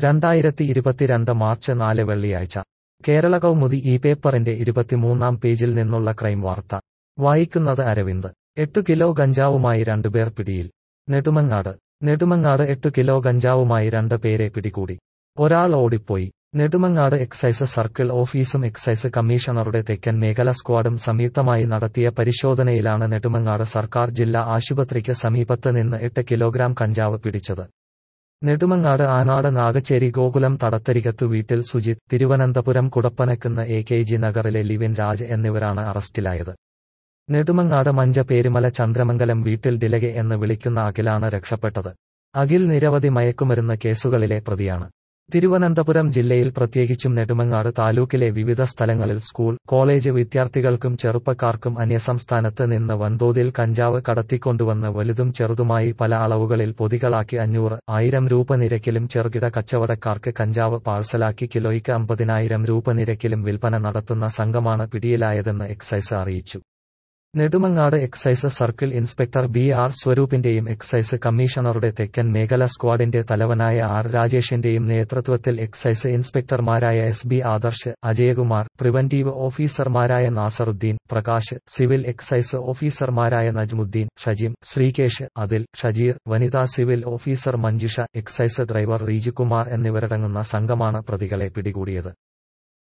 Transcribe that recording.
രണ്ടായിരത്തി ഇരുപത്തിരണ്ട് മാർച്ച് നാല് വെള്ളിയാഴ്ച കേരള കൗമുദി ഈ പേപ്പറിന്റെ ഇരുപത്തിമൂന്നാം പേജിൽ നിന്നുള്ള ക്രൈം വാർത്ത വായിക്കുന്നത് അരവിന്ദ് എട്ടു കിലോ ഗഞ്ചാവുമായി രണ്ടുപേർ പിടിയിൽ നെടുമങ്ങാട് നെടുമങ്ങാട് എട്ടു കിലോ ഗഞ്ചാവുമായി രണ്ട് പേരെ പിടികൂടി ഒരാൾ ഓടിപ്പോയി നെടുമങ്ങാട് എക്സൈസ് സർക്കിൾ ഓഫീസും എക്സൈസ് കമ്മീഷണറുടെ തെക്കൻ മേഖല സ്ക്വാഡും സംയുക്തമായി നടത്തിയ പരിശോധനയിലാണ് നെടുമങ്ങാട് സർക്കാർ ജില്ലാ ആശുപത്രിക്ക് സമീപത്ത് നിന്ന് എട്ട് കിലോഗ്രാം കഞ്ചാവ് പിടിച്ചത് നെടുമങ്ങാട് ആനാട് നാഗച്ചേരി ഗോകുലം തടത്തരികത്തു വീട്ടിൽ Sujith Thiruvananthapuram Kudappanakunnu A K G നഗറിലെ ലിവിൻ രാജ് എന്നിവരാണ് അറസ്റ്റിലായത് നെടുമങ്ങാട് മഞ്ച പേരുമല ചന്ദ്രമംഗലം വീട്ടിൽ ഡിലകെ എന്ന് വിളിക്കുന്ന അഖിലാണ് രക്ഷപ്പെട്ടത് അഖിൽ നിരവധി മയക്കുമരുന്ന് കേസുകളിലെ പ്രതിയാണ് തിരുവനന്തപുരം ജില്ലയിൽ പ്രത്യേകിച്ചും നെടുമങ്ങാട് താലൂക്കിലെ വിവിധ സ്ഥലങ്ങളിൽ സ്കൂൾ കോളേജ് വിദ്യാർത്ഥികൾക്കും ചെറുപ്പക്കാർക്കും അന്യസംസ്ഥാനത്ത് നിന്ന് വൻതോതിൽ കഞ്ചാവ് കടത്തിക്കൊണ്ടുവന്ന് വലുതും ചെറുതുമായി പല അളവുകളിൽ പൊതികളാക്കി അഞ്ഞൂറ് ആയിരം രൂപ നിരക്കിലും ചെറുകിട കച്ചവടക്കാർക്ക് കഞ്ചാവ് പാഴ്സലാക്കി കിലോയ്ക്ക് അമ്പതിനായിരം രൂപ നിരക്കിലും വിൽപ്പന നടത്തുന്ന സംഘമാണ് പിടിയിലായതെന്ന് എക്സൈസ് അറിയിച്ചു Nedumangad excise circle inspector B R സ്വരൂപിന്റെയും എക്സൈസ് കമ്മീഷണറുടെ തെക്കൻ മേഖല സ്ക്വാഡിന്റെ തലവനായ ആർ രാജേഷിന്റെയും നേതൃത്വത്തിൽ എക്സൈസ് ഇൻസ്പെക്ടർമാരായ S B Adarsh Ajayakumar preventive ഓഫീസർമാരായ നാസറുദ്ദീൻ പ്രകാശ് സിവിൽ എക്സൈസ് ഓഫീസർമാരായ നജ്മുദ്ദീൻ ഷജീം ശ്രീകേഷ് അതിൽ ഷജീർ വനിതാ civil officer Manjusha excise driver Rejukumar എന്നിവരടങ്ങുന്ന സംഘമാണ് പ്രതികളെ പിടികൂടിയത്